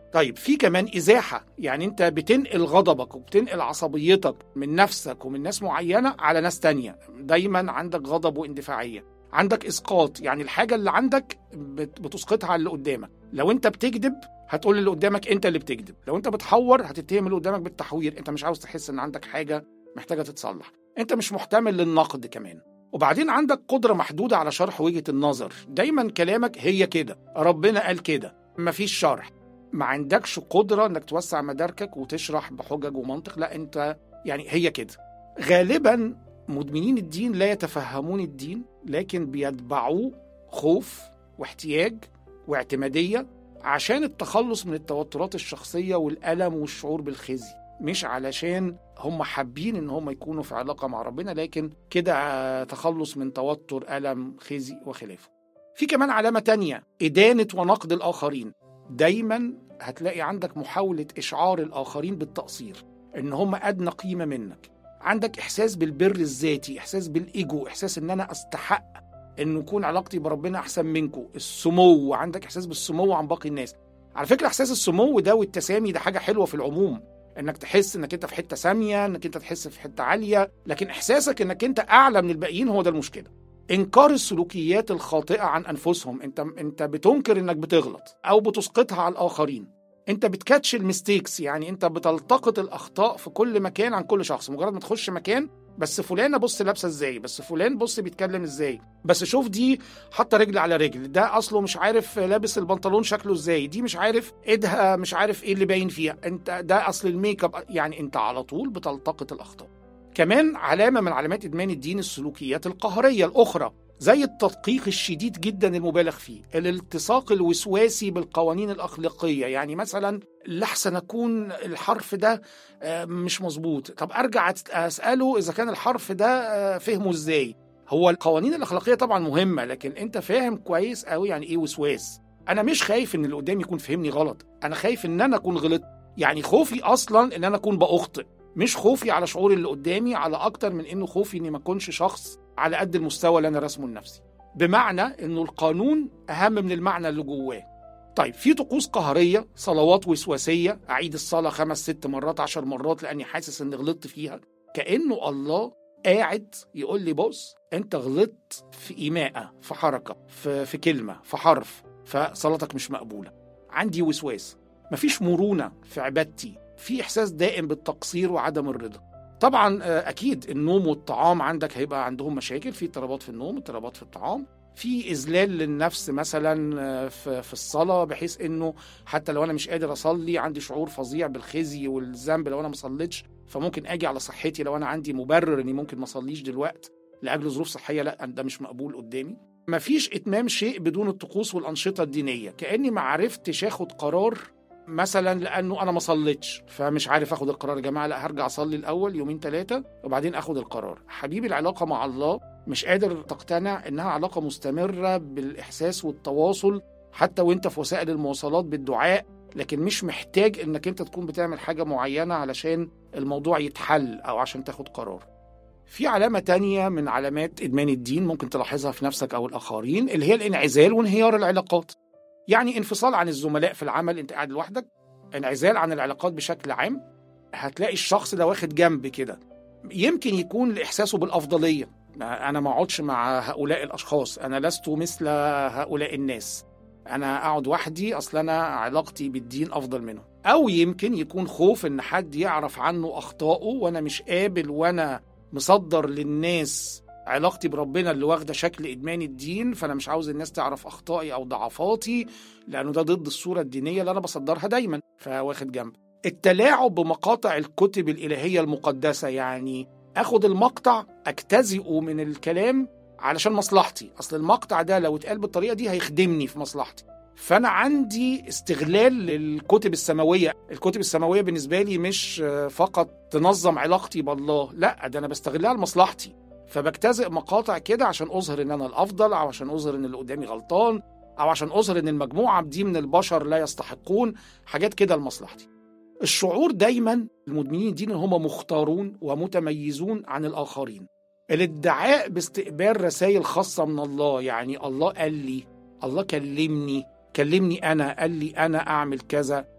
طيب في كمان ازاحه يعني انت بتنقل غضبك وبتنقل عصبيتك من نفسك ومن ناس معينه على ناس تانية دايما عندك غضب واندفاعيه عندك اسقاط يعني الحاجه اللي عندك بت- بتسقطها على اللي قدامك لو انت بتكذب هتقول اللي قدامك انت اللي بتكذب لو انت بتحور هتتهم اللي قدامك بالتحوير انت مش عاوز تحس ان عندك حاجه محتاجه تتصلح انت مش محتمل للنقد كمان وبعدين عندك قدره محدوده على شرح وجهه النظر دايما كلامك هي كده ربنا قال كده مفيش شرح ما عندكش قدره انك توسع مداركك وتشرح بحجج ومنطق لا انت يعني هي كده غالبا مدمنين الدين لا يتفهمون الدين لكن بيتبعوه خوف واحتياج واعتماديه عشان التخلص من التوترات الشخصيه والالم والشعور بالخزي مش علشان هم حابين ان هم يكونوا في علاقه مع ربنا لكن كده آه، تخلص من توتر الم خزي وخلافه في كمان علامه تانية ادانه ونقد الاخرين دايما هتلاقي عندك محاوله اشعار الاخرين بالتقصير ان هم ادنى قيمه منك عندك احساس بالبر الذاتي احساس بالايجو احساس ان انا استحق ان يكون علاقتي بربنا احسن منكم السمو عندك احساس بالسمو عن باقي الناس على فكره احساس السمو ده والتسامي ده حاجه حلوه في العموم انك تحس انك انت في حته ساميه انك انت تحس في حته عاليه لكن احساسك انك انت اعلى من الباقيين هو ده المشكله انكار السلوكيات الخاطئه عن انفسهم انت انت بتنكر انك بتغلط او بتسقطها على الاخرين انت بتكاتش الميستيكس يعني انت بتلتقط الاخطاء في كل مكان عن كل شخص مجرد ما تخش مكان بس فلانه بص لابسه ازاي بس فلان بص بيتكلم ازاي بس شوف دي حاطه رجل على رجل ده اصله مش عارف لابس البنطلون شكله ازاي دي مش عارف ايدها مش عارف ايه اللي باين فيها انت ده اصل الميك اب يعني انت على طول بتلتقط الاخطاء كمان علامه من علامات ادمان الدين السلوكيات القهريه الاخرى زي التدقيق الشديد جدا المبالغ فيه الالتصاق الوسواسي بالقوانين الأخلاقية يعني مثلا لحسن أكون الحرف ده آه، مش مظبوط طب أرجع أت- أسأله إذا كان الحرف ده آه، فهمه إزاي هو القوانين الأخلاقية طبعا مهمة لكن أنت فاهم كويس قوي يعني إيه وسواس أنا مش خايف إن اللي قدامي يكون فهمني غلط أنا خايف إن أنا أكون غلط يعني خوفي أصلا إن أنا أكون بأخطئ مش خوفي على شعور اللي قدامي على أكتر من إنه خوفي إني ما أكونش شخص على قد المستوى اللي انا راسمه لنفسي بمعنى انه القانون اهم من المعنى اللي جواه طيب في طقوس قهريه صلوات وسواسيه اعيد الصلاه خمس ست مرات عشر مرات لاني حاسس اني غلطت فيها كانه الله قاعد يقول لي بص انت غلطت في ايماءه في حركه في, في كلمه في حرف فصلاتك مش مقبوله عندي وسواس مفيش مرونه في عبادتي في احساس دائم بالتقصير وعدم الرضا طبعا آه، اكيد النوم والطعام عندك هيبقى عندهم مشاكل في اضطرابات في النوم اضطرابات في الطعام في اذلال للنفس مثلا آه، في في الصلاه بحيث انه حتى لو انا مش قادر اصلي عندي شعور فظيع بالخزي والذنب لو انا ما صليتش فممكن اجي على صحتي لو انا عندي مبرر اني ممكن ما اصليش دلوقتي لاجل ظروف صحيه لا ده مش مقبول قدامي مفيش اتمام شيء بدون الطقوس والانشطه الدينيه كاني ما عرفتش اخد قرار مثلا لانه انا ما صليتش فمش عارف اخد القرار يا جماعه لا هرجع اصلي الاول يومين ثلاثه وبعدين اخد القرار حبيبي العلاقه مع الله مش قادر تقتنع انها علاقه مستمره بالاحساس والتواصل حتى وانت في وسائل المواصلات بالدعاء لكن مش محتاج انك انت تكون بتعمل حاجه معينه علشان الموضوع يتحل او عشان تاخد قرار في علامة تانية من علامات إدمان الدين ممكن تلاحظها في نفسك أو الآخرين اللي هي الانعزال وانهيار العلاقات يعني انفصال عن الزملاء في العمل انت قاعد لوحدك انعزال عن العلاقات بشكل عام هتلاقي الشخص ده واخد جنب كده يمكن يكون لاحساسه بالافضليه انا ما اقعدش مع هؤلاء الاشخاص انا لست مثل هؤلاء الناس انا اقعد وحدي اصل انا علاقتي بالدين افضل منهم او يمكن يكون خوف ان حد يعرف عنه اخطائه وانا مش قابل وانا مصدر للناس علاقتي بربنا اللي واخده شكل ادمان الدين فانا مش عاوز الناس تعرف اخطائي او ضعفاتي لانه ده ضد الصوره الدينيه اللي انا بصدرها دايما فواخد جنب التلاعب بمقاطع الكتب الالهيه المقدسه يعني اخد المقطع اجتزئه من الكلام علشان مصلحتي اصل المقطع ده لو اتقال بالطريقه دي هيخدمني في مصلحتي فانا عندي استغلال للكتب السماويه الكتب السماويه بالنسبه لي مش فقط تنظم علاقتي بالله لا ده انا بستغلها لمصلحتي فبجتزئ مقاطع كده عشان اظهر ان انا الافضل او عشان اظهر ان اللي قدامي غلطان او عشان اظهر ان المجموعه دي من البشر لا يستحقون حاجات كده لمصلحتي الشعور دايما المدمنين الدين هم مختارون ومتميزون عن الاخرين الادعاء باستقبال رسائل خاصه من الله يعني الله قال لي الله كلمني كلمني انا قال لي انا اعمل كذا